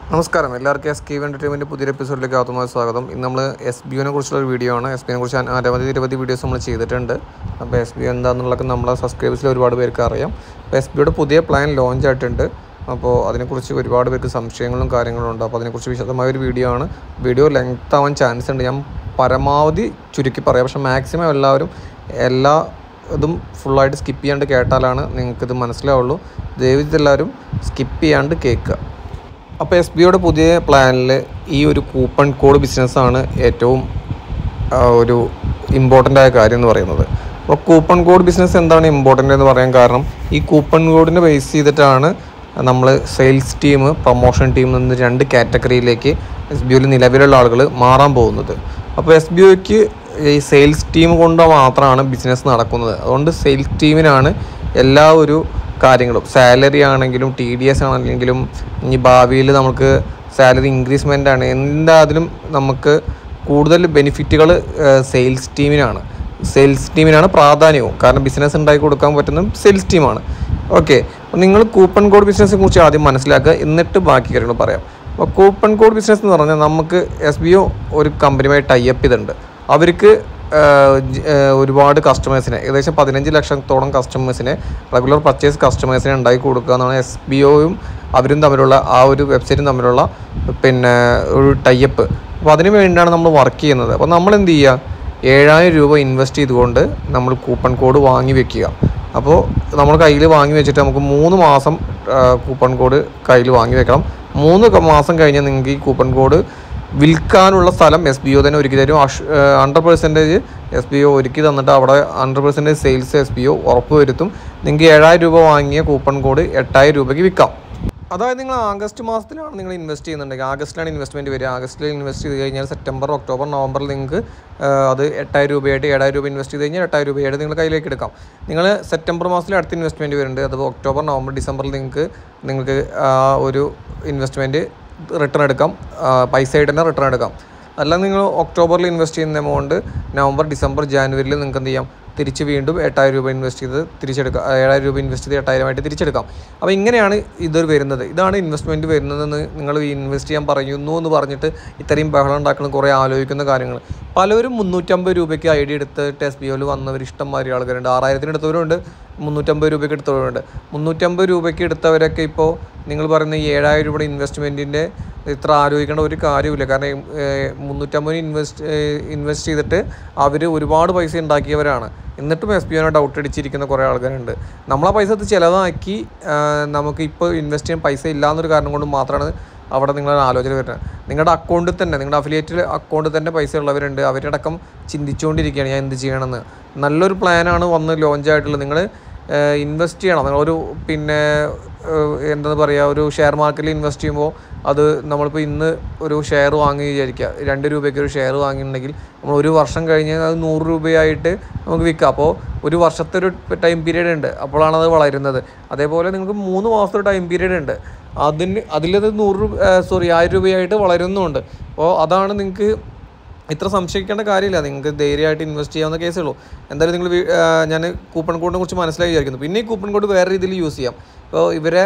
നമസ്കാരം എല്ലാവർക്കും S K entertainment പുതിയൊരു എപ്പിസോഡിലേക്ക് ആദ്യമായി സ്വാഗതം ഇന്ന് നമ്മൾ എസ് ബി ഒനെ കുറിച്ചുള്ള ഒരു വീഡിയോ ആണ് എസ് ബി കുറിച്ച് അനവധി നിരവധി വീഡിയോസ് നമ്മൾ ചെയ്തിട്ടുണ്ട് അപ്പോൾ എസ് ബി എന്താണെന്നുള്ളതൊക്കെ നമ്മളെ സബ്സ്ക്രൈബേഴ്സിൽ ഒരുപാട് പേർക്ക് അറിയാം അപ്പോൾ എസ് ബിയുടെ പുതിയ പ്ലാൻ ലോഞ്ച് ആയിട്ടുണ്ട് അപ്പോൾ അതിനെക്കുറിച്ച് ഒരുപാട് പേർക്ക് സംശയങ്ങളും കാര്യങ്ങളും ഉണ്ട് അപ്പോൾ അതിനെക്കുറിച്ച് വിശദമായ ഒരു വീഡിയോ ആണ് വീഡിയോ ലെങ്ത് ആവാൻ ചാൻസ് ഉണ്ട് ഞാൻ പരമാവധി ചുരുക്കി പറയാം പക്ഷേ മാക്സിമം എല്ലാവരും എല്ലാ ഇതും ഫുള്ളായിട്ട് സ്കിപ്പ് ചെയ്യാണ്ട് കേട്ടാലാണ് നിങ്ങൾക്കിത് മനസ്സിലാവുള്ളൂ ദയവിച്ച് എല്ലാവരും സ്കിപ്പ് ചെയ്യാണ്ട് കേൾക്കുക അപ്പോൾ എസ് ബിയുടെ പുതിയ പ്ലാനിൽ ഈ ഒരു കൂപ്പൺ കോഡ് ബിസിനസ്സാണ് ഏറ്റവും ആ, ഒരു ഇമ്പോർട്ടൻ്റ് ആയ കാര്യം എന്ന് പറയുന്നത് അപ്പോൾ കൂപ്പൺ കോഡ് ബിസിനസ് എന്താണ് ഇമ്പോർട്ടൻ്റ് എന്ന് പറയാൻ കാരണം ഈ കൂപ്പൺ കോഡിനെ ബേസ് ചെയ്തിട്ടാണ് നമ്മൾ സെയിൽസ് ടീം പ്രൊമോഷൻ ടീം നിന്ന് രണ്ട് കാറ്റഗറിയിലേക്ക് എസ് ബി ഒയിൽ നിലവിലുള്ള ആളുകൾ മാറാൻ പോകുന്നത് അപ്പോൾ എസ് ബി ഒക്ക് ഈ സെയിൽസ് ടീം കൊണ്ട് മാത്രമാണ് ബിസിനസ് നടക്കുന്നത് അതുകൊണ്ട് സെയിൽസ് ടീമിനാണ് എല്ലാ ഒരു കാര്യങ്ങളും സാലറി ആണെങ്കിലും ടി ഡി എസ് ആണെങ്കിലും ഇനി ഭാവിയിൽ നമുക്ക് സാലറി ഇൻക്രീസ്മെൻ്റ് ആണ് എന്തായാലും നമുക്ക് കൂടുതൽ ബെനിഫിറ്റുകൾ സെയിൽസ് ടീമിനാണ് സെയിൽസ് ടീമിനാണ് പ്രാധാന്യവും കാരണം ബിസിനസ് ഉണ്ടാക്കി കൊടുക്കാൻ പറ്റുന്ന സെയിൽസ് ടീമാണ് ഓക്കെ അപ്പോൾ നിങ്ങൾ കൂപ്പൺ കോഡ് ബിസിനസ്സിനെ കുറിച്ച് ആദ്യം മനസ്സിലാക്കുക എന്നിട്ട് ബാക്കി കാര്യങ്ങൾ പറയാം അപ്പോൾ കൂപ്പൺ കോഡ് ബിസിനസ് എന്ന് പറഞ്ഞാൽ നമുക്ക് എസ് ബി ഒ ഒരു കമ്പനിയുമായി ടൈപ്പ് ചെയ്തിട്ടുണ്ട് അവർക്ക് ആഹ് ജ- ആഹ് ഒരുപാട് കസ്റ്റമേഴ്സിനെ ഏകദേശം പതിനഞ്ച് ലക്ഷത്തോളം കസ്റ്റമേഴ്സിനെ റെഗുലർ പർച്ചേസ് കസ്റ്റമേഴ്സിനെ ഉണ്ടാക്കി കൊടുക്കുക എന്നാണ് എസ് ബി ഒയും അവരും തമ്മിലുള്ള ആ ഒരു വെബ്സൈറ്റും തമ്മിലുള്ള പിന്നെ ഒരു ടൈപ്പ് അപ്പോൾ അതിന് വേണ്ടിയാണ് നമ്മൾ വർക്ക് ചെയ്യുന്നത് അപ്പോൾ നമ്മൾ എന്ത് ചെയ്യുക ഏഴായിരം രൂപ ഇൻവെസ്റ്റ് ചെയ്തുകൊണ്ട് നമ്മൾ കൂപ്പൺ കോഡ് വാങ്ങി വെക്കുക അപ്പോൾ നമ്മൾ കയ്യിൽ വാങ്ങി വെച്ചിട്ട് നമുക്ക് മൂന്ന് മാസം കൂപ്പൺ കോഡ് കയ്യിൽ വാങ്ങി വെക്കണം മൂന്ന് ക- മാസം കഴിഞ്ഞാൽ നിങ്ങൾക്ക് ഈ കൂപ്പൺ കോഡ് വിൽക്കാനുള്ള സ്ഥലം എസ് ബി ഒ തന്നെ ഒരുക്കി തരും hundred percentage S B O ഒരുക്കി തന്നിട്ട് അവിടെ hundred percentage sales S B O ഉറപ്പ് വരുത്തും നിങ്ങൾക്ക് ഏഴായിരം രൂപ വാങ്ങിയ കൂപ്പൺ കോഡ് എട്ടായിരം രൂപയ്ക്ക് വിൽക്കാം അതായത് നിങ്ങൾ ആഗസ്റ്റ് മാസത്തിലാണ് നിങ്ങൾ ഇൻവെസ്റ്റ് ചെയ്യുന്നുണ്ടെങ്കിൽ ആഗസ്റ്റിലാണ് ഇൻവെസ്റ്റ്മെൻറ്റ് വരിക ആഗസ്റ്റിൽ ഇൻവെസ്റ്റ് ചെയ്ത് കഴിഞ്ഞാൽ സെപ്റ്റംബർ ഒക്ടോബർ നവംബറിൽ നിങ്ങൾക്ക് ആ, അത് എട്ടായിരം രൂപയായിട്ട് ഏഴായിരം രൂപ ഇൻവെസ്റ്റ് ചെയ്ത് കഴിഞ്ഞാൽ എട്ടായിരം രൂപയായിട്ട് നിങ്ങൾ കയ്യിലേക്ക് എടുക്കാം നിങ്ങൾ സെപ്റ്റംബർ മാസത്തിൽ അടുത്ത ഇൻവെസ്റ്റ്മെൻറ്റ് വരുന്നുണ്ട് അത് ഒക്ടോബർ നവംബർ ഡിസംബറിൽ നിങ്ങൾക്ക് നിങ്ങൾക്ക് ആ ഒരു ഇൻവെസ്റ്റ്മെൻറ്റ് റിട്ടേൺ എടുക്കാം ആ, പൈസ ആയിട്ട് തന്നെ റിട്ടേൺ എടുക്കാം അല്ല നിങ്ങൾ ഒക്ടോബറിൽ ഇൻവെസ്റ്റ് ചെയ്യുന്ന എമൗണ്ട് നവംബർ ഡിസംബർ ജാനുവരിയിൽ നിങ്ങൾക്ക് എന്ത് ചെയ്യാം തിരിച്ച് വീണ്ടും എട്ടായിരം രൂപ ഇൻവെസ്റ്റ് ചെയ്ത് തിരിച്ചെടുക്കാം ഏഴായിരം രൂപ ഇൻവെസ്റ്റ് ചെയ്ത് എട്ടായിരമായിട്ട് തിരിച്ചെടുക്കാം അപ്പോൾ ഇങ്ങനെയാണ് ഇത് വരുന്നത് ഇതാണ് ഇൻവെസ്റ്റ്മെൻറ്റ് വരുന്നതെന്ന് നിങ്ങൾ ഇൻവെസ്റ്റ് ചെയ്യാൻ പറയുന്നു എന്ന് പറഞ്ഞിട്ട് ഇത്രയും ബഹളം ഉണ്ടാക്കുന്ന കുറേ ആലോചിക്കുന്ന കാര്യങ്ങൾ പലരും മുന്നൂറ്റമ്പത് രൂപയ്ക്ക് ഐ ഡി എടുത്ത് ടെസ്റ്റ് ബിയോയിൽ വന്നവർ ഇഷ്ടംമാതിരി ആൾക്കാരുണ്ട് ആറായിരത്തിന് എടുത്തവരുണ്ട് മുന്നൂറ്റമ്പത് രൂപയ്ക്ക് എടുത്തവരുണ്ട് മുന്നൂറ്റമ്പത് രൂപയ്ക്ക് എടുത്തവരൊക്കെ ഇപ്പോൾ നിങ്ങൾ പറയുന്ന ഈ ഏഴായിരം രൂപയുടെ ഇൻവെസ്റ്റ്മെൻറ്റിൻ്റെ ഇത്ര ആലോചിക്കേണ്ട ഒരു കാര്യമില്ല കാരണം ഏഹ്, മുന്നൂറ്റമ്പത് ഇൻവെസ്റ്റ് ഇൻവെസ്റ്റ് ചെയ്തിട്ട് അവർ ഒരുപാട് പൈസ ഉണ്ടാക്കിയവരാണ് എന്നിട്ടും എസ് ബി ഒനെ ഡൗട്ട് അടിച്ചിരിക്കുന്ന കുറേ ആൾക്കാരുണ്ട് നമ്മൾ ആ പൈസ അത് ചിലവാക്കി ആഹ്, നമുക്ക് ഇപ്പോൾ ഇൻവെസ്റ്റ് ചെയ്യാൻ പൈസ ഇല്ലാന്നൊരു കാരണം കൊണ്ട് മാത്രമാണ് അവിടെ നിങ്ങളുടെ ആലോചന വരുന്നത് നിങ്ങളുടെ അക്കൗണ്ടിൽ തന്നെ നിങ്ങളുടെ അഫിലിയേറ്റ് അക്കൗണ്ടിൽ തന്നെ പൈസ ഉള്ളവരുണ്ട് അവരടക്കം ചിന്തിച്ചുകൊണ്ടിരിക്കുകയാണ് ഞാൻ എന്ത് ചെയ്യണമെന്ന് നല്ലൊരു പ്ലാനാണ് വന്ന് ലോഞ്ച് ആയിട്ടുള്ളത് നിങ്ങൾ ഇൻവെസ്റ്റ് ചെയ്യണം നിങ്ങൾ ഒരു പിന്നെ ഏഹ്, എന്താ പറയുക ഒരു ഷെയർ മാർക്കറ്റിൽ ഇൻവെസ്റ്റ് ചെയ്യുമ്പോൾ അത് നമ്മളിപ്പോൾ ഇന്ന് ഒരു ഷെയർ വാങ്ങി വിചാരിക്കുക രണ്ട് രൂപയ്ക്ക് ഒരു ഷെയർ വാങ്ങിയിട്ടുണ്ടെങ്കിൽ നമ്മൾ ഒരു വർഷം കഴിഞ്ഞ് അത് നൂറ് രൂപയായിട്ട് നമുക്ക് വിൽക്കാം അപ്പോൾ ഒരു വർഷത്തെ ഒരു ടൈം പീരീഡ് ഉണ്ട് അപ്പോഴാണ് അത് വളരുന്നത് അതേപോലെ നിങ്ങൾക്ക് മൂന്ന് മാസത്തെ ഒരു ടൈം പീരീഡ് ഉണ്ട് അതിന് അതിലത് നൂറ് രൂപ സോറി ആയിരം രൂപയായിട്ട് വളരുന്നുമുണ്ട് അപ്പോൾ അതാണ് നിങ്ങൾക്ക് ഇത്ര സംശയിക്കേണ്ട കാര്യമില്ല നിങ്ങൾക്ക് ധൈര്യമായിട്ട് ഇൻവെസ്റ്റ് ചെയ്യാവുന്ന കേസേ ഉള്ളൂ എന്തായാലും നിങ്ങൾ ഞാൻ കൂപ്പൺ കോഡിനെ കുറിച്ച് മനസ്സിലായി വിചാരിക്കുന്നു പിന്നെ ഈ കൂപ്പൺ കോഡ് വേറെ രീതിയിൽ യൂസ് ചെയ്യാം ഇപ്പോൾ ഇവരെ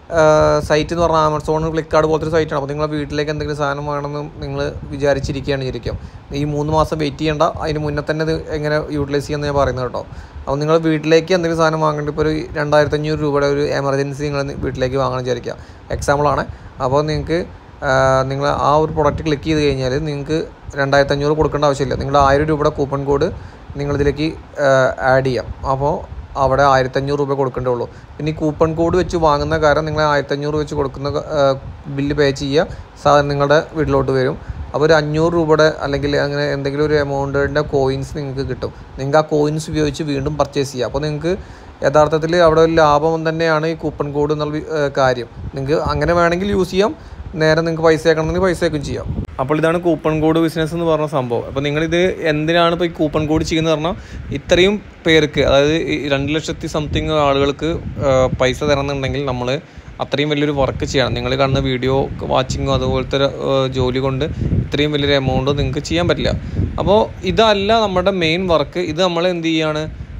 സൈറ്റ് എന്ന് പറഞ്ഞാൽ ആമസോൺ ഫ്ലിപ്കാർട്ട് പോലത്തെ ഒരു സൈറ്റാണ് അപ്പോൾ നിങ്ങളെ വീട്ടിലേക്ക് എന്തെങ്കിലും സാധനം വേണമെന്ന് നിങ്ങൾ വിചാരിച്ചിരിക്കുകയാണ് വിചാരിക്കാം ഈ മൂന്ന് മാസം വെയിറ്റ് ചെയ്യേണ്ട അതിന് മുന്നേ തന്നെ ഇത് എങ്ങനെ യൂട്ടിലൈസ് ചെയ്യാമെന്ന് ഞാൻ പറയുന്നത് കേട്ടോ അപ്പോൾ നിങ്ങൾ വീട്ടിലേക്ക് എന്തെങ്കിലും സാധനം വാങ്ങേണ്ട ഇപ്പോൾ ഒരു രണ്ടായിരത്തി അഞ്ഞൂറ് രൂപയുടെ ഒരു എമർജൻസി നിങ്ങൾ വീട്ടിലേക്ക് വാങ്ങണം വിചാരിക്കുക എക്സാമ്പിളാണ് അപ്പോൾ നിങ്ങൾക്ക് നിങ്ങൾ ആ ഒരു പ്രൊഡക്റ്റ് ക്ലിക്ക് ചെയ്ത് കഴിഞ്ഞാൽ നിങ്ങൾക്ക് രണ്ടായിരത്തി അഞ്ഞൂറ് കൊടുക്കേണ്ട ആവശ്യമില്ല നിങ്ങളുടെ ആയിരം രൂപയുടെ കൂപ്പൺ കോഡ് നിങ്ങളിതിലേക്ക് ആഡ് ചെയ്യാം അപ്പോൾ അവിടെ ആയിരത്തഞ്ഞൂറ് രൂപ കൊടുക്കേണ്ടേ ഉള്ളൂ പിന്നെ ഈ കൂപ്പൺ കോഡ് വെച്ച് വാങ്ങുന്ന കാരണം നിങ്ങൾ ആയിരത്തഞ്ഞൂറ് വെച്ച് കൊടുക്കുന്ന ബില്ല് പേ ചെയ്യുക സാധനം നിങ്ങളുടെ വീട്ടിലോട്ട് വരും അപ്പോൾ ഒരു അഞ്ഞൂറ് രൂപയുടെ അല്ലെങ്കിൽ അങ്ങനെ എന്തെങ്കിലും ഒരു എമൗണ്ടിൻ്റെ കോയിൻസ് നിങ്ങൾക്ക് കിട്ടും നിങ്ങൾക്ക് ആ കോയിൻസ് ഉപയോഗിച്ച് വീണ്ടും പർച്ചേസ് ചെയ്യുക അപ്പോൾ നിങ്ങൾക്ക് യഥാർത്ഥത്തിൽ അവിടെ ഒരു ലാഭം തന്നെയാണ് ഈ കൂപ്പൺ കോഡ് എന്നുള്ള ഏഹ്, കാര്യം നിങ്ങൾക്ക് അങ്ങനെ വേണമെങ്കിൽ യൂസ് ചെയ്യാം നേരെ നിങ്ങൾക്ക് പൈസ ആക്കണമെങ്കിൽ പൈസ ആക്കും ചെയ്യാം അപ്പോൾ ഇതാണ് കൂപ്പൺ കോഡ് ബിസിനസ് എന്ന് പറഞ്ഞ സംഭവം അപ്പോൾ നിങ്ങളിത് എന്തിനാണ് ഇപ്പോൾ ഈ കൂപ്പൺ കോഡ് ചെയ്യുന്നത് പറഞ്ഞാൽ ഇത്രയും പേർക്ക് അതായത് ഈ രണ്ട് ലക്ഷത്തി സംതിങ് ആളുകൾക്ക് ആ, പൈസ തരണമെന്നുണ്ടെങ്കിൽ നമ്മൾ അത്രയും വലിയൊരു വർക്ക് ചെയ്യണം നിങ്ങൾ കാണുന്ന വീഡിയോ വാച്ചിങ്ങോ അതുപോലത്തെ ഒരു, ആ, ജോലി കൊണ്ട് ഇത്രയും വലിയൊരു എമൗണ്ട് നിങ്ങൾക്ക് ചെയ്യാൻ പറ്റില്ല അപ്പോൾ ഇതല്ല നമ്മുടെ മെയിൻ വർക്ക് ഇത് നമ്മൾ എന്ത് ചെയ്യാണ്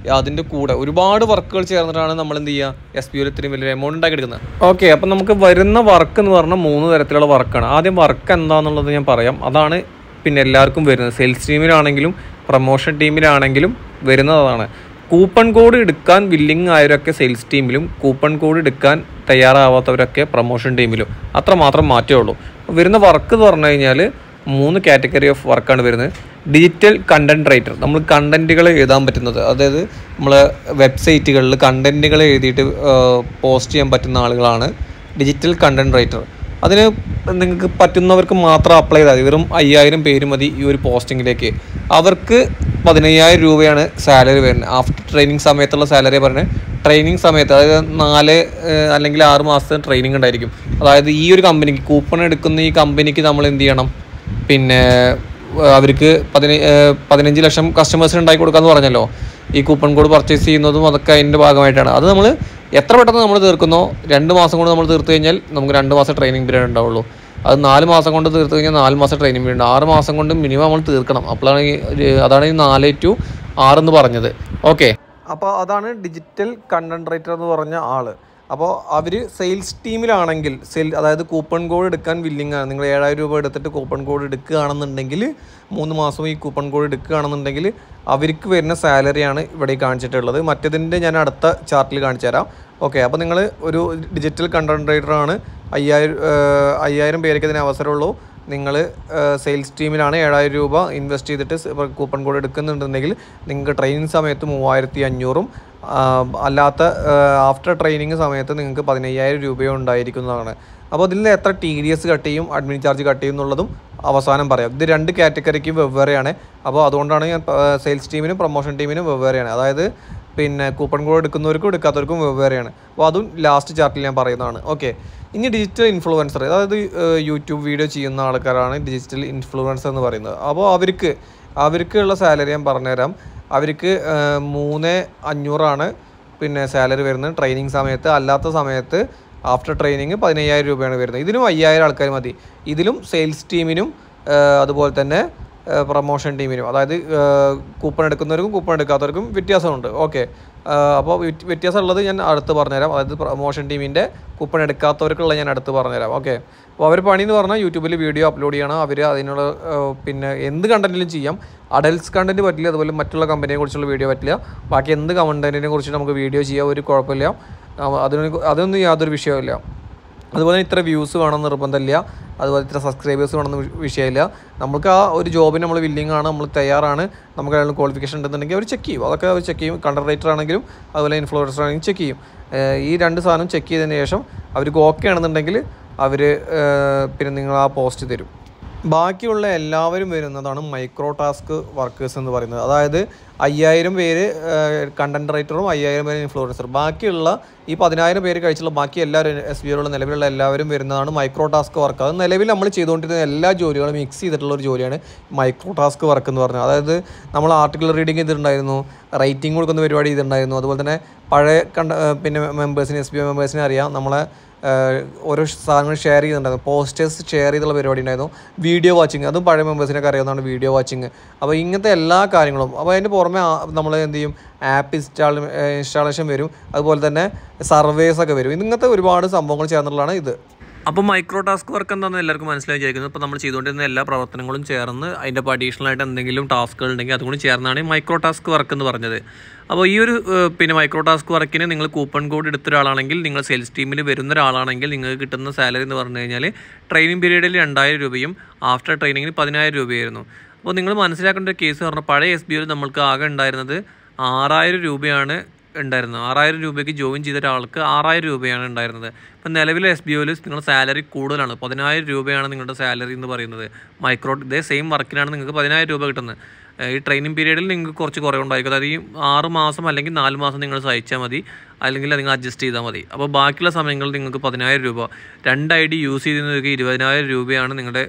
അതിൻ്റെ കൂടെ ഒരുപാട് വർക്കുകൾ ചേർന്നിട്ടാണ് നമ്മൾ എന്ത് ചെയ്യുക എസ് ബി ഒയിൽ ഇത്രയും വലിയ എമൗണ്ട് ഉണ്ടാക്കി എടുക്കുന്നത് ഓക്കെ അപ്പം നമുക്ക് വരുന്ന വർക്ക് എന്ന് പറഞ്ഞാൽ മൂന്ന് തരത്തിലുള്ള വർക്കാണ് ആദ്യം വർക്ക് എന്താണെന്നുള്ളത് ഞാൻ പറയാം അതാണ് പിന്നെ എല്ലാവർക്കും വരുന്നത് സെയിൽസ് ടീമിലാണെങ്കിലും പ്രൊമോഷൻ ടീമിലാണെങ്കിലും വരുന്നത് അതാണ് കൂപ്പൺ കോഡ് എടുക്കാൻ വില്ലിങ് ആയവരൊക്കെ സെയിൽസ് ടീമിലും കൂപ്പൺ കോഡ് എടുക്കാൻ തയ്യാറാവാത്തവരൊക്കെ പ്രൊമോഷൻ ടീമിലും അത്ര മാത്രം മാറ്റമേ ഉള്ളൂ വരുന്ന വർക്ക് എന്ന് പറഞ്ഞു കഴിഞ്ഞാൽ മൂന്ന് കാറ്റഗറി ഓഫ് വർക്കാണ് വരുന്നത് ഡിജിറ്റൽ കണ്ടന്റ് റൈറ്റർ നമ്മൾ കണ്ടന്റുകൾ എഴുതാൻ പറ്റുന്നത് അതായത് നമ്മൾ വെബ്സൈറ്റുകളിൽ കണ്ടന്റുകൾ എഴുതിയിട്ട് പോസ്റ്റ് ചെയ്യാൻ പറ്റുന്ന ആളുകളാണ് ഡിജിറ്റൽ കണ്ടന്റ് റൈറ്റർ അതിന് നിങ്ങൾക്ക് പറ്റുന്നവർക്ക് മാത്രം അപ്ലൈ ചെയ്താൽ മതി വെറും അയ്യായിരം പേര് മതി ഈ ഒരു പോസ്റ്റിങ്ങിലേക്ക് അവർക്ക് പതിനയ്യായിരം രൂപയാണ് സാലറി വരുന്നത് ആഫ്റ്റർ ട്രെയിനിങ് സമയത്തുള്ള സാലറി പറഞ്ഞത് ട്രെയിനിങ് സമയത്ത് അതായത് നാല് ഏഹ്, അല്ലെങ്കിൽ ആറ് മാസത്തെ ട്രെയിനിങ് ഉണ്ടായിരിക്കും അതായത് ഈ ഒരു കമ്പനിക്ക് കൂപ്പൺ എടുക്കുന്ന ഈ കമ്പനിക്ക് നമ്മൾ എന്ത് ചെയ്യണം പിന്നെ ഏഹ്, അവർക്ക് പതിന ഏഹ്, പതിനഞ്ച് ലക്ഷം കസ്റ്റമേഴ്സിന് ഉണ്ടാക്കി കൊടുക്കാമെന്ന് പറഞ്ഞല്ലോ ഈ കൂപ്പൺ കോഡ് പർച്ചേസ് ചെയ്യുന്നതും അതൊക്കെ അതിൻ്റെ ഭാഗമായിട്ടാണ് അത് നമ്മൾ എത്ര പെട്ടെന്ന് നമ്മൾ തീർക്കുന്നോ രണ്ട് മാസം കൊണ്ട് നമ്മൾ തീർത്ത് കഴിഞ്ഞാൽ നമുക്ക് രണ്ട് മാസം ട്രെയിനിങ് പീരീഡ് ഉണ്ടാവുള്ളൂ അത് നാല് മാസം കൊണ്ട് തീർത്ത് കഴിഞ്ഞാൽ നാല് മാസം ട്രെയിനിങ് പീരീഡ് ആറ് മാസം കൊണ്ട് മിനിമം നമ്മൾ തീർക്കണം അപ്പോഴാണ് ഈ ഒരു- അതാണ് ഈ നാല് ടു ആറ് എന്ന് പറഞ്ഞത് ഓക്കെ അപ്പോൾ അതാണ് ഡിജിറ്റൽ കണ്ടന്റ് റൈറ്റർ എന്ന് പറഞ്ഞ ആള് അപ്പോൾ അവർ സെയിൽസ് ടീമിലാണെങ്കിൽ സെയിൽ അതായത് കൂപ്പൺ കോഡ് എടുക്കാൻ വില്ലിംഗ് ആണ് നിങ്ങൾ ഏഴായിരം രൂപ എടുത്തിട്ട് കൂപ്പൺ കോഡ് എടുക്കുകയാണെന്നുണ്ടെങ്കിൽ മൂന്ന് മാസം ഈ കൂപ്പൺ കോഡ് എടുക്കുകയാണെന്നുണ്ടെങ്കിൽ അവർക്ക് വരുന്ന സാലറിയാണ് ഇവിടെ ഈ കാണിച്ചിട്ടുള്ളത് മറ്റേതിൻ്റെ ഞാൻ അടുത്ത ചാർട്ടിൽ കാണിച്ചു തരാം ഓക്കെ അപ്പോൾ നിങ്ങൾ ഒരു ഡിജിറ്റൽ കണ്ടന്റ് റൈറ്ററാണ് അയ്യായിരം ഏഹ്, അയ്യായിരം പേർക്ക് ഇതിന് അവസരമുള്ളൂ നിങ്ങൾ സെയിൽസ് ടീമിലാണ് ഏഴായിരം രൂപ ഇൻവെസ്റ്റ് ചെയ്തിട്ട് സ് ഇപ്പൊ കൂപ്പൺ കോഡ് എടുക്കുന്നുണ്ടെങ്കിൽ നിങ്ങൾക്ക് ട്രെയിനിങ് സമയത്ത് മൂവായിരത്തി അഞ്ഞൂറും ആ, അല്ലാത്ത ആഫ്റ്റർ ട്രെയിനിങ് സമയത്ത് നിങ്ങൾക്ക് പതിനയ്യായിരം രൂപയോ ഉണ്ടായിരിക്കുന്നതാണ് അപ്പോൾ ഇതിൽ നിന്ന് എത്ര ടി ഡി എസ് കട്ട് ചെയ്യും അഡ്മിൻ ചാർജ് കട്ട് ചെയ്യും എന്നുള്ളതും അവസാനം പറയാം ഇത് രണ്ട് കാറ്റഗറിക്കും വെവ്വേറെയാണ് അപ്പോൾ അതുകൊണ്ടാണ് ഞാൻ സെയിൽസ് ടീമിനും പ്രൊമോഷൻ ടീമിനും വെവ്വേറെയാണ് അതായത് പിന്നെ കൂപ്പൺ കോഡ് എടുക്കുന്നവർക്കും എടുക്കാത്തവർക്കും വെവ്വേറെയാണ് അപ്പോൾ അതും ലാസ്റ്റ് ചാർട്ടിൽ ഞാൻ പറയുന്നതാണ് ഓക്കെ ഇനി ഡിജിറ്റൽ ഇൻഫ്ലുവൻസർ അതായത് ഏഹ്, യൂട്യൂബ് വീഡിയോ ചെയ്യുന്ന ആൾക്കാരാണ് ഡിജിറ്റൽ ഇൻഫ്ലുവൻസർ എന്ന് പറയുന്നത് അപ്പോൾ അവർക്ക് അവർക്കുള്ള സാലറി ഞാൻ പറഞ്ഞുതരാം അവർക്ക് ഏഹ്, മൂന്ന് അഞ്ഞൂറാണ് പിന്നെ സാലറി വരുന്നത് ട്രെയിനിങ് സമയത്ത് അല്ലാത്ത സമയത്ത് ആഫ്റ്റർ ട്രെയിനിങ് പതിനയ്യായിരം രൂപയാണ് വരുന്നത് ഇതിനും അയ്യായിരം ആൾക്കാർ മതി ഇതിലും സെയിൽസ് ടീമിനും ഏഹ്, അതുപോലെ തന്നെ പ്രൊമോഷൻ ടീമിനും അതായത് കൂപ്പൺ എടുക്കുന്നവർക്കും കൂപ്പൺ എടുക്കാത്തവർക്കും വ്യത്യാസമുണ്ട് ഓക്കെ അപ്പോൾ വ്യത്യാസം ഉള്ളത് ഞാൻ അടുത്ത് പറഞ്ഞുതരാം അതായത് പ്രൊമോഷൻ ടീമിൻ്റെ കൂപ്പൺ എടുക്കാത്തവർക്കുള്ള ഞാൻ അടുത്ത് പറഞ്ഞുതരാം ഓക്കെ അപ്പോൾ അവർ പണി എന്ന് പറഞ്ഞാൽ യൂട്യൂബിൽ വീഡിയോ അപ്ലോഡ് ചെയ്യണം അവർ അതിനുള്ള ആ, പിന്നെ എന്ത് കണ്ടന്റിലും ചെയ്യാം അഡൽട്സ് കണ്ടന്റ് പറ്റില്ല അതുപോലെ മറ്റുള്ള കമ്പനിയെ കുറിച്ചുള്ള വീഡിയോ പറ്റില്ല ബാക്കി എന്ത് കണ്ടന്റിനെ കുറിച്ച് നമുക്ക് വീഡിയോ ചെയ്യാം ഒരു കുഴപ്പമില്ല ആ, അതിന് അതൊന്നും യാതൊരു വിഷയമില്ല അതുപോലെ ഇത്ര വ്യൂസ് വേണമെന്ന് നിർബന്ധമില്ല അതുപോലെ ഇത്ര സബ്സ്ക്രൈബേഴ്സ് വേണമെന്ന് വി- വിഷയമില്ല നമുക്ക് ആ ഒരു ജോബിന് നമ്മൾ വില്ലിംഗ് ആണ് നമ്മൾ തയ്യാറാണ് നമുക്ക് അതിനുള്ള ക്വാളിഫിക്കേഷൻ ഉണ്ടെന്നുണ്ടെങ്കിൽ അവർ ചെക്ക് ചെയ്യും അതൊക്കെ അവർ ചെക്ക് ചെയ്യും കണ്ടന്റ് റൈറ്റർ ആണെങ്കിലും അതുപോലെ ഇൻഫ്ലുവൻസർ ആണെങ്കിലും ചെക്ക് ചെയ്യും ഏഹ് ഈ രണ്ട് സാധനം ചെക്ക് ചെയ്തതിന് ശേഷം അവർക്ക് ഓക്കെ ആണെന്നുണ്ടെങ്കിൽ അവർ പിന്നെ നിങ്ങൾ ആ പോസ്റ്റ് തരും ബാക്കിയുള്ള എല്ലാവരും വരുന്നതാണ് മൈക്രോ ടാസ്ക് വർക്കേഴ്സ് എന്ന് പറയുന്നത് അതായത് അയ്യായിരം പേര് കണ്ടന്റ് റൈറ്ററും അയ്യായിരം പേര് ഇൻഫ്ലുവൻസർ ബാക്കിയുള്ള ഈ പതിനായിരം പേര് കഴിച്ചുള്ള ബാക്കി എല്ലാവരും എസ് ബി ഐയിലുള്ള നിലവിലുള്ള എല്ലാവരും വരുന്നതാണ് മൈക്രോ ടാസ്ക് വർക്ക് അത് നിലവിൽ നമ്മൾ ചെയ്തുകൊണ്ടിരുന്ന എല്ലാ ജോലികളും മിക്സ് ചെയ്തിട്ടുള്ള ഒരു ജോലിയാണ് മൈക്രോ ടാസ്ക് വർക്ക് എന്ന് പറഞ്ഞത് അതായത് നമ്മൾ ആർട്ടിക്കിൾ റീഡിങ് ചെയ്തിട്ടുണ്ടായിരുന്നു റൈറ്റിംഗ് കൊടുക്കുന്ന പരിപാടി ചെയ്തിട്ടുണ്ടായിരുന്നു അതുപോലെ തന്നെ പഴയ കണ്ട ഏഹ് പിന്നെ മെമ്പേഴ്സിന് എസ് ബി ഐ മെമ്പേഴ്സിനെ അറിയാം നമ്മളെ ഏഹ് ഓരോ സാധനങ്ങൾ ഷെയർ ചെയ്തിട്ടുണ്ടായിരുന്നു പോസ്റ്റേഴ്സ് ഷെയർ ചെയ്തുള്ള പരിപാടി ഉണ്ടായിരുന്നു വീഡിയോ വാച്ചിങ് അതും പഴയ മെമ്പേഴ്സിനൊക്കെ അറിയാവുന്നതാണ് വീഡിയോ വാച്ചിങ് അപ്പോൾ ഇങ്ങനത്തെ എല്ലാ കാര്യങ്ങളും അപ്പോൾ അതിൻ്റെ പുറമെ നമ്മൾ എന്ത് ചെയ്യും ആപ്പ് ഇൻസ്റ്റാൾ ഇൻസ്റ്റാളേഷൻ വരും അതുപോലെ തന്നെ സർവേസ് ഒക്കെ വരും ഇങ്ങനത്തെ ഒരുപാട് സംഭവങ്ങൾ ചേർന്നുള്ളതാണ് ഇത് അപ്പോൾ മൈക്രോ ടാസ്ക് വർക്ക് എന്താണെന്ന് എല്ലാവർക്കും മനസ്സിലായി വിചാരിക്കുന്നത് ഇപ്പോൾ നമ്മൾ ചെയ്തുകൊണ്ടിരുന്ന എല്ലാ പ്രവർത്തനങ്ങളും ചേർന്ന് അതിൻ്റെ ഇപ്പോൾ അഡീഷണൽ ആയിട്ട് എന്തെങ്കിലും ടാസ്കുകൾ ഉണ്ടെങ്കിൽ അതുകൊണ്ട് ചേർന്നാണ് ഈ മൈക്രോ ടാസ്ക് വർക്ക് എന്ന് പറഞ്ഞത് അപ്പോൾ ഈ ഒരു ഏഹ്, പിന്നെ മൈക്രോ ടാസ്ക് വർക്കിന് നിങ്ങൾ കൂപ്പൺ കോഡ് എടുത്ത ഒരാളാണെങ്കിൽ നിങ്ങൾ സെയിൽസ് ടീമിൽ വരുന്ന ഒരാളാണെങ്കിൽ നിങ്ങൾക്ക് കിട്ടുന്ന സാലറി എന്ന് പറഞ്ഞു കഴിഞ്ഞാൽ ട്രെയിനിങ് പീരീഡിൽ രണ്ടായിരം രൂപയും ആഫ്റ്റർ ട്രെയിനിങ്ങിന് പതിനായിരം രൂപയായിരുന്നു അപ്പോൾ നിങ്ങൾ മനസ്സിലാക്കേണ്ട ഒരു കേസ് പറഞ്ഞാൽ പഴയ എസ് ബി ഐയിൽ നമ്മൾക്ക് ആകെ ഉണ്ടായിരുന്നത് ആറായിരം രൂപയാണ് ഉണ്ടായിരുന്നത് ആറായിരം രൂപയ്ക്ക് ജോയിൻ ചെയ്ത ഒരാൾക്ക് ആറായിരം രൂപയാണ് ഉണ്ടായിരുന്നത് ഇപ്പം നിലവിലെ എസ് ബി ഒയിൽ നിങ്ങളുടെ സാലറി കൂടുതലാണ് പതിനായിരം രൂപയാണ് നിങ്ങളുടെ സാലറി എന്ന് പറയുന്നത് മൈക്രോ ഇതേ സെയിം വർക്കിനാണ് നിങ്ങൾക്ക് പതിനായിരം രൂപ കിട്ടുന്നത് ഏഹ് ഈ ട്രെയിനിങ് പീരീഡിൽ നിങ്ങൾക്ക് കുറച്ച് കുറവുണ്ടായിരിക്കും അതായത് ഈ ആറ് മാസം അല്ലെങ്കിൽ നാല് മാസം നിങ്ങൾ സഹിച്ചാൽ മതി അല്ലെങ്കിൽ നിങ്ങൾ അഡ്ജസ്റ്റ് ചെയ്താൽ മതി അപ്പോൾ ബാക്കിയുള്ള സമയങ്ങളിൽ നിങ്ങൾക്ക് പതിനായിരം രൂപ രണ്ട് ഐ ഡി യൂസ് ചെയ്യുന്നവർക്ക് ഇരുപതിനായിരം രൂപയാണ് നിങ്ങളുടെ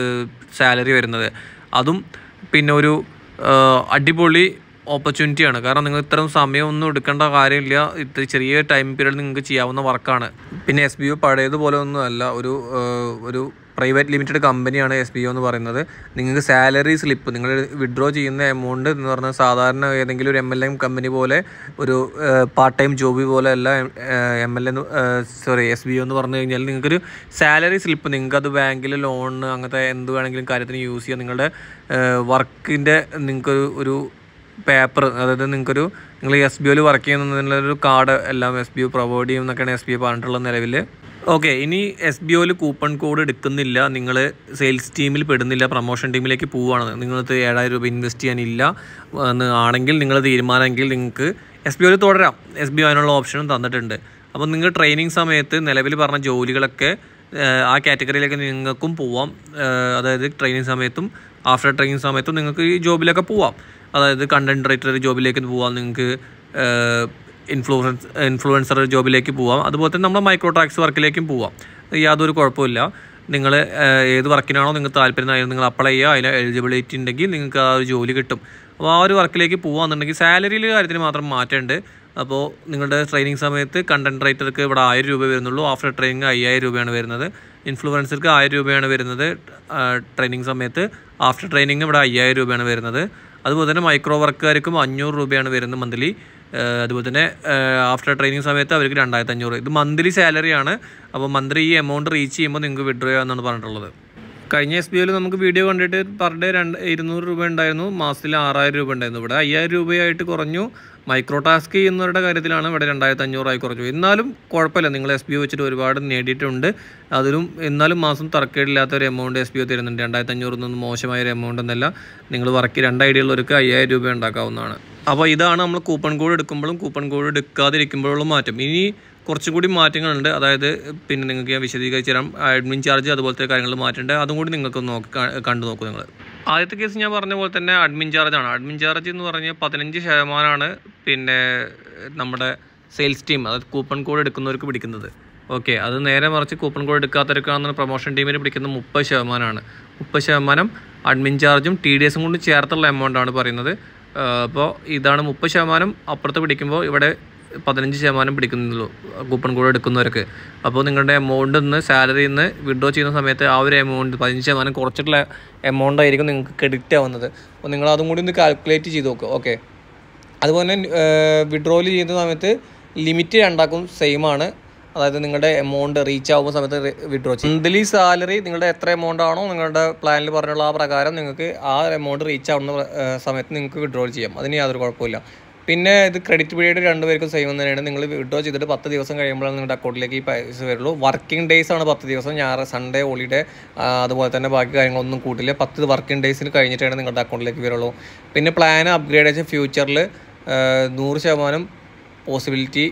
സാലറി വരുന്നത് അതും പിന്നെ ഒരു ഏഹ് അടിപൊളി ഓപ്പർച്യൂണിറ്റിയാണ് കാരണം നിങ്ങൾ ഇത്തരം സമയമൊന്നും എടുക്കേണ്ട കാര്യമില്ല ഇത്ര ചെറിയ ടൈം പീരീഡ് നിങ്ങൾക്ക് ചെയ്യാവുന്ന വർക്കാണ് പിന്നെ എസ് ബി ഒ പഴയതുപോലെ ഒന്നും അല്ല ഒരു ഏഹ്, ഒരു പ്രൈവറ്റ് ലിമിറ്റഡ് കമ്പനിയാണ് എസ് ബി ഒ എന്ന് പറയുന്നത് നിങ്ങൾക്ക് സാലറി സ്ലിപ്പ് നിങ്ങൾ വിഡ്രോ ചെയ്യുന്ന എമൗണ്ട് എന്ന് പറഞ്ഞാൽ സാധാരണ ഏതെങ്കിലും ഒരു എം എൽ എം കമ്പനി പോലെ ഒരു പാർട്ട് ടൈം ജോബ് പോലെ അല്ല M L A sorry S B O എന്ന് പറഞ്ഞു കഴിഞ്ഞാൽ നിങ്ങൾക്കൊരു സാലറി സ്ലിപ്പ് നിങ്ങൾക്ക് അത് ബാങ്കിൽ ലോൺ അങ്ങനത്തെ എന്ത് വേണമെങ്കിലും കാര്യത്തിന് യൂസ് ചെയ്യാം നിങ്ങളുടെ വർക്കിൻ്റെ നിങ്ങൾക്കൊരു ഒരു പേപ്പർ അതായത് നിങ്ങൾക്കൊരു നിങ്ങൾ എസ് ബി ഒയിൽ വർക്ക് ചെയ്യുന്നതിനുള്ളൊരു കാർഡ് എല്ലാം എസ് ബി ഒ പ്രൊവൈഡ് ചെയ്യും എന്നൊക്കെയാണ് എസ് ബി ഒ പറഞ്ഞിട്ടുള്ള നിലവിൽ ഓക്കെ ഇനി എസ് ബി ഒയിൽ കൂപ്പൺ കോഡ് എടുക്കുന്നില്ല നിങ്ങൾ സെയിൽസ് ടീമിൽ പെടുന്നില്ല പ്രൊമോഷൻ ടീമിലേക്ക് പോവുകയാണ് നിങ്ങൾക്ക് ഏഴായിരം രൂപ ഇൻവെസ്റ്റ് ചെയ്യാനില്ല എന്ന് ആണെങ്കിൽ നിങ്ങൾ തീരുമാനമെങ്കിൽ നിങ്ങൾക്ക് എസ് ബി ഒയിൽ തുടരാം എസ് ബി ഒ അതിനുള്ള ഓപ്ഷനും തന്നിട്ടുണ്ട് അപ്പോൾ നിങ്ങൾ ട്രെയിനിങ് സമയത്ത് നിലവിൽ പറഞ്ഞ ജോലികളൊക്കെ ഏഹ്, ആ കാറ്റഗറിയിലേക്ക് നിങ്ങൾക്കും പോവാം ഏഹ്, അതായത് ട്രെയിനിങ് സമയത്തും ആഫ്റ്റർ ട്രെയിനിങ് സമയത്തും നിങ്ങൾക്ക് ഈ ജോബിലൊക്കെ പോവാം അതായത് കണ്ടന്റ് റൈറ്റർ ജോബിലേക്ക് പോവാം നിങ്ങൾക്ക് ഇൻഫ്ലുവൻസ് ഇൻഫ്ലുവൻസർ ജോബിലേക്ക് പോവാം അതുപോലെ തന്നെ നമ്മുടെ മൈക്രോ ടാക്സ് വർക്കിലേക്കും പോവാം യാതൊരു കുഴപ്പമില്ല നിങ്ങൾ ഏത് വർക്കിനാണോ നിങ്ങൾക്ക് താല്പര്യം ആയത് നിങ്ങൾ അപ്ലൈ ചെയ്യുക അതിന് എലിജിബിലിറ്റി ഉണ്ടെങ്കിൽ നിങ്ങൾക്ക് ആ ഒരു ജോലി കിട്ടും അപ്പോൾ ആ ഒരു വർക്കിലേക്ക് പോകാന്നുണ്ടെങ്കിൽ സാലറിയിലെ കാര്യത്തിന് മാത്രം മാറ്റമുണ്ട് അപ്പോൾ നിങ്ങളുടെ ട്രെയിനിങ് സമയത്ത് കണ്ടന്റ് റൈറ്റർക്ക് ഇവിടെ ആയിരം രൂപ വരുന്നുള്ളൂ ആഫ്റ്റർ ട്രെയിനിങ് അയ്യായിരം രൂപയാണ് വരുന്നത് ഇൻഫ്ലുവൻസർക്ക് ആയിരം രൂപയാണ് വരുന്നത് ട്രെയിനിങ് സമയത്ത് ആഫ്റ്റർ ട്രെയിനിങ് ഇവിടെ അയ്യായിരം രൂപയാണ് വരുന്നത് അതുപോലെ തന്നെ മൈക്രോ വർക്കുകാർക്കും അഞ്ഞൂറ് രൂപയാണ് വരുന്നത് മന്ത്ലി അതുപോലെ തന്നെ ആഫ്റ്റർ ട്രെയിനിങ് സമയത്ത് അവർക്ക് രണ്ടായിരത്തി അഞ്ഞൂറ് ഇത് മന്ത്ലി സാലറിയാണ് അപ്പോൾ മന്ത്ലി ഈ എമൗണ്ട് റീച്ച് ചെയ്യുമ്പോൾ നിങ്ങൾക്ക് വിഡ്രോ ചെയ്യാമെന്നാണ് പറഞ്ഞിട്ടുള്ളത് കഴിഞ്ഞ എസ് ബി ഐയിൽ നമുക്ക് വീഡിയോ കണ്ടിട്ട് പെർ ഡേ രണ്ട് ഇരുന്നൂറ് രൂപ ഉണ്ടായിരുന്നു മാസത്തിൽ ആറായിരം രൂപ ഉണ്ടായിരുന്നു ഇവിടെ അയ്യായിരം രൂപയായിട്ട് കുറഞ്ഞു മൈക്രോ ടാസ്ക് ചെയ്യുന്നവരുടെ കാര്യത്തിലാണ് ഇവിടെ രണ്ടായിരത്തി അഞ്ഞൂറായി കുറഞ്ഞു എന്നാലും കുഴപ്പമില്ല നിങ്ങൾ എസ് ബി ഒ വെച്ചിട്ട് ഒരുപാട് നേടിയിട്ടുണ്ട് അതിലും എന്നാലും മാസം തറക്കേടില്ലാത്ത ഒരു എമൗണ്ട് എസ് ബി ഒ തരുന്നുണ്ട് രണ്ടായിരത്തി അഞ്ഞൂറൊന്നും മോശമായ ഒരു എമൗണ്ട് എന്നല്ല നിങ്ങൾ വർക്ക് രണ്ട് ഐഡിയ ഉള്ളവർക്ക് അയ്യായിരം രൂപ ഉണ്ടാക്കാവുന്നതാണ് അപ്പോൾ ഇതാണ് നമ്മൾ കൂപ്പൺ കോഡ് എടുക്കുമ്പോഴും കൂപ്പൺ കോഡ് എടുക്കാതിരിക്കുമ്പോഴുള്ള മാറ്റം ഇനി കുറച്ചും കൂടി മാറ്റങ്ങളുണ്ട് അതായത് പിന്നെ നിങ്ങൾക്ക് ഞാൻ വിശദീകരിച്ച് തരാം അഡ്മിൻ ചാർജ് അതുപോലത്തെ കാര്യങ്ങൾ മാറ്റേണ്ടത് അതും കൂടി നിങ്ങൾക്ക് നോക്കി കാ- കണ്ടു നോക്കൂ നിങ്ങൾ ആദ്യത്തെ കേസ് ഞാൻ പറഞ്ഞ പോലെ തന്നെ അഡ്മിൻ ചാർജ് ആണ് അഡ്മിൻ ചാർജ് എന്ന് പറഞ്ഞാൽ പതിനഞ്ച് ശതമാനമാണ് പിന്നെ നമ്മുടെ സെയിൽസ് ടീം അതായത് കൂപ്പൺ കോഡ് എടുക്കുന്നവർക്ക് പിടിക്കുന്നത് ഓക്കെ അത് നേരെ മറിച്ച് കൂപ്പൺ കോഡ് എടുക്കാത്തവർക്കാണെന്ന് പ്രൊമോഷൻ ടീമിന് പിടിക്കുന്നത് മുപ്പത് ശതമാനമാണ് മുപ്പത് ശതമാനം അഡ്മിൻ ചാർജും ടി ഡി എസും കൊണ്ട് ചേർത്തുള്ള എമൗണ്ട് ആണ് പറയുന്നത് അപ്പോൾ ഇതാണ് മുപ്പത് ശതമാനം അപ്പുറത്ത് പിടിക്കുമ്പോൾ ഇവിടെ പതിനഞ്ച് ശതമാനം പിടിക്കുന്നുള്ളൂ കൂപ്പൺ കോഡ് എടുക്കുന്നവർക്ക് അപ്പോൾ നിങ്ങളുടെ എമൗണ്ടിൽ നിന്ന് സാലറിയിൽ നിന്ന് വിഡ്രോ ചെയ്യുന്ന സമയത്ത് ആ ഒരു എമൗണ്ട് പതിനഞ്ച് ശതമാനം കുറച്ചിട്ടുള്ള എമൗണ്ട് ആയിരിക്കും നിങ്ങൾക്ക് ക്രെഡിറ്റ് ആവുന്നത് അപ്പോൾ നിങ്ങൾ അതും കൂടി ഒന്ന് കാൽക്കുലേറ്റ് ചെയ്ത് നോക്കുക ഓക്കെ അതുപോലെ തന്നെ വിഡ്രോയിൽ ചെയ്യുന്ന സമയത്ത് ലിമിറ്റ് രണ്ടാക്കും സെയിം ആണ് അതായത് നിങ്ങളുടെ എമൗണ്ട് റീച്ച് ആകുന്ന സമയത്ത് വിഡ്രോ ചെയ്യും മന്ത്ലി സാലറി നിങ്ങളുടെ എത്ര എമൗണ്ട് ആണോ നിങ്ങളുടെ പ്ലാനിൽ പറഞ്ഞുള്ള ആ പ്രകാരം നിങ്ങൾക്ക് ആ എമൗണ്ട് റീച്ച് ആവുന്ന ഏഹ്, സമയത്ത് നിങ്ങൾക്ക് വിഡ്രോ ചെയ്യാം അതിന് യാതൊരു കുഴപ്പമില്ല പിന്നെ ഇത് ക്രെഡിറ്റ് പീരീഡ് രണ്ടുപേർക്കും സെയിം തന്നെയാണ് നിങ്ങൾ വിഡ്രോ ചെയ്തിട്ട് പത്ത് ദിവസം കഴിയുമ്പോഴാണ് നിങ്ങളുടെ അക്കൗണ്ടിലേക്ക് ഈ പൈസ വരുള്ളൂ വർക്കിംഗ് ഡേയ്സ് ആണ് പത്ത് ദിവസം ഞായർ സൺഡേ ഹോളിഡേ അതുപോലെ തന്നെ ബാക്കി കാര്യങ്ങളൊന്നും കൂട്ടില്ല പത്ത് വർക്കിംഗ് ഡേയ്സിന് കഴിഞ്ഞിട്ടാണ് നിങ്ങളുടെ അക്കൗണ്ടിലേക്ക് വരുള്ളൂ പിന്നെ പ്ലാൻ അപ്ഗ്രേഡ് ചെയ്ത ഫ്യൂച്ചറിൽ നൂറ് ശതമാനം പോസിബിലിറ്റി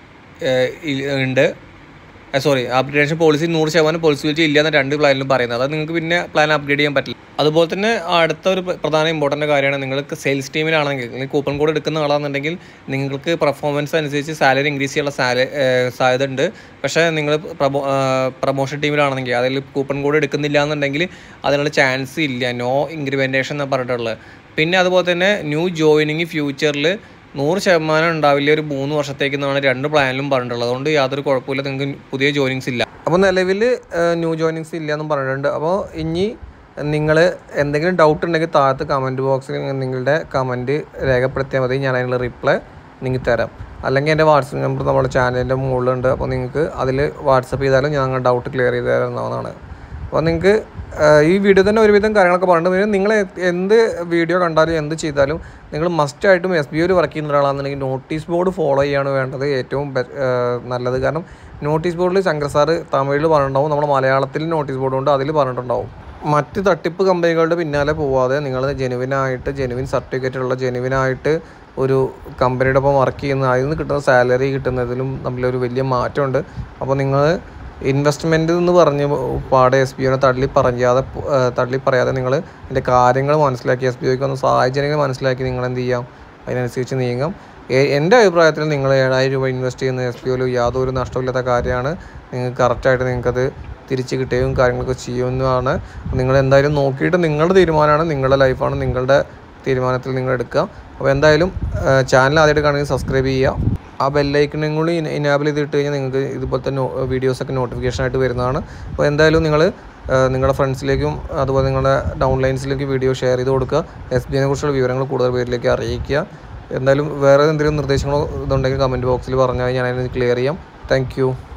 ഉണ്ട് സോറി അപ്ഗ്രേഡേഷൻ പോളിസി നൂറ് ശതമാനം പോസിബിലിറ്റി ഇല്ല എന്ന് രണ്ട് പ്ലാനിലും പറയുന്നത് അത് നിങ്ങൾക്ക് പിന്നെ പ്ലാൻ അപ്ഗ്രേഡ് ചെയ്യാൻ പറ്റില്ല അതുപോലെ തന്നെ അടുത്ത ഒരു പ്ര- പ്രധാന ഇമ്പോർട്ടൻ്റ് കാര്യമാണ് നിങ്ങൾക്ക് സെയിൽസ് ടീമിലാണെങ്കിൽ നിങ്ങൾ കൂപ്പൺ കോഡ് എടുക്കുന്ന ആളാണെന്നുണ്ടെങ്കിൽ നിങ്ങൾക്ക് പെർഫോമൻസ് അനുസരിച്ച് സാലറി ഇൻക്രീസ് ചെയ്യാനുള്ള സാല സാധ്യത ഉണ്ട് പക്ഷേ നിങ്ങൾ പ്രമോ പ്രൊമോഷൻ ടീമിലാണെങ്കിൽ അതിൽ കൂപ്പൺ കോഡ് എടുക്കുന്നില്ല എന്നുണ്ടെങ്കിൽ അതിനുള്ള ചാൻസ് ഇല്ല നോ ഇൻക്രിമെൻറ്റേഷൻ എന്നാണ് പറഞ്ഞിട്ടുള്ളത് പിന്നെ അതുപോലെ തന്നെ ന്യൂ ജോയിനിങ് ഫ്യൂച്ചറിൽ നൂറ് ശതമാനം ഉണ്ടാവില്ല ഒരു മൂന്ന് വർഷത്തേക്ക് എന്നാണ് രണ്ട് പ്ലാനിലും പറഞ്ഞിട്ടുള്ളത് അതുകൊണ്ട് യാതൊരു കുഴപ്പമില്ല നിങ്ങൾക്ക് പുതിയ ജോയിനിങ്സ് ഇല്ല അപ്പോൾ നിലവിൽ ന്യൂ ജോയിനിങ്സ് ഇല്ല എന്നും പറഞ്ഞിട്ടുണ്ട് അപ്പോൾ ഇനി നിങ്ങൾ എന്തെങ്കിലും ഡൗട്ട് ഉണ്ടെങ്കിൽ താഴത്ത് കമൻറ്റ് ബോക്സിൽ നിങ്ങളുടെ കമൻറ്റ് രേഖപ്പെടുത്തിയാൽ മതി ഞാൻ അതിനുള്ള റിപ്ലൈ നിങ്ങൾക്ക് തരാം അല്ലെങ്കിൽ എൻ്റെ വാട്സപ്പ് നമ്പർ നമ്മുടെ ചാനലിൻ്റെ മുകളിലുണ്ട് അപ്പോൾ നിങ്ങൾക്ക് അതിൽ വാട്സപ്പ് ചെയ്താലും ഞാൻ ഡൗട്ട് ക്ലിയർ ചെയ്ത് തരുന്നതാണ് അപ്പോൾ നിങ്ങൾക്ക് ഈ വീഡിയോ തന്നെ ഒരുവിധം കാര്യങ്ങളൊക്കെ പറഞ്ഞിട്ട് പിന്നെ നിങ്ങൾ എന്ത് വീഡിയോ കണ്ടാലും എന്ത് ചെയ്താലും നിങ്ങൾ മസ്റ്റായിട്ടും എസ് ബി ഒയിൽ വർക്ക് ചെയ്യുന്ന ഒരാളാണെന്നുണ്ടെങ്കിൽ നോട്ടീസ് ബോർഡ് ഫോളോ ചെയ്യാണ് വേണ്ടത് ഏറ്റവും ബെ- ഏഹ് നല്ലത് കാരണം നോട്ടീസ് ബോർഡിൽ ശങ്കർ സാറ് തമിഴിൽ പറഞ്ഞിട്ടുണ്ടാവും നമ്മുടെ മലയാളത്തിൽ നോട്ടീസ് ബോർഡ് ഉണ്ട് അതിൽ പറഞ്ഞിട്ടുണ്ടാവും മറ്റ് തട്ടിപ്പ് കമ്പനികളുടെ പിന്നാലെ പോവാതെ നിങ്ങൾ ജെനുവിനായിട്ട് ജെനുവിൻ സർട്ടിഫിക്കറ്റ് ഉള്ള ജെനുവിനായിട്ട് ഒരു കമ്പനിയുടെ ഒപ്പം വർക്ക് ചെയ്യുന്ന അതിൽ നിന്ന് കിട്ടുന്ന സാലറി കിട്ടുന്നതിലും തമ്മിലൊരു വലിയ മാറ്റമുണ്ട് അപ്പോൾ നിങ്ങൾ ഇൻവെസ്റ്റ്മെൻറ്റ് എന്ന് പറഞ്ഞ് പാടെ എസ് ബി ഒനെ തള്ളി പറയാതെ പോ- ഏഹ് തള്ളി പറയാതെ നിങ്ങൾ അതിൻ്റെ കാര്യങ്ങൾ മനസ്സിലാക്കി എസ് ബി ഒക്ക് വന്ന സാഹചര്യങ്ങൾ മനസ്സിലാക്കി നിങ്ങൾ എന്ത് ചെയ്യാം അതിനനുസരിച്ച് നീങ്ങാം എ- എൻ്റെ അഭിപ്രായത്തിൽ നിങ്ങൾ ഏഴായിരം രൂപ ഇൻവെസ്റ്റ് ചെയ്യുന്ന എസ് ബി ഒയിൽ യാതൊരു നഷ്ടമില്ലാത്ത കാര്യമാണ് നിങ്ങൾക്ക് കറക്റ്റായിട്ട് നിങ്ങൾക്കത് തിരിച്ച് കിട്ടുകയും കാര്യങ്ങളൊക്കെ ചെയ്യുന്നതാണ് നിങ്ങൾ എന്തായാലും നോക്കിയിട്ട് നിങ്ങളുടെ തീരുമാനമാണ് നിങ്ങളുടെ ലൈഫാണ് നിങ്ങളുടെ തീരുമാനത്തിൽ നിങ്ങൾ എടുക്കുക അപ്പോൾ എന്തായാലും ചാനൽ ആദ്യമായിട്ട് കാണുമെങ്കിൽ സബ്സ്ക്രൈബ് ചെയ്യുക ആ ബെല്ലൈക്കണും കൂടി ഇനാബിൾ ചെയ്ത് ഇട്ട് കഴിഞ്ഞാൽ നിങ്ങൾക്ക് ഇതുപോലത്തെ നോ വീഡിയോസൊക്കെ നോട്ടിഫിക്കേഷൻ ആയിട്ട് വരുന്നതാണ് അപ്പോൾ എന്തായാലും നിങ്ങൾ നിങ്ങളുടെ ഫ്രണ്ട്സിലേക്കും അതുപോലെ നിങ്ങളുടെ ഡൗൺലൈൻസിലേക്കും വീഡിയോ ഷെയർ ചെയ്ത് കൊടുക്കുക എസ് ബി ഐനെ കുറിച്ചുള്ള വിവരങ്ങൾ കൂടുതൽ പേരിലേക്ക് അറിയിക്കുക എന്തായാലും വേറെ എന്തെങ്കിലും നിർദ്ദേശങ്ങളോ ഇതുണ്ടെങ്കിൽ കമൻറ്റ് ബോക്സിൽ പറഞ്ഞാൽ ഞാൻ അതിന് ക്ലിയർ ചെയ്യാം താങ്ക്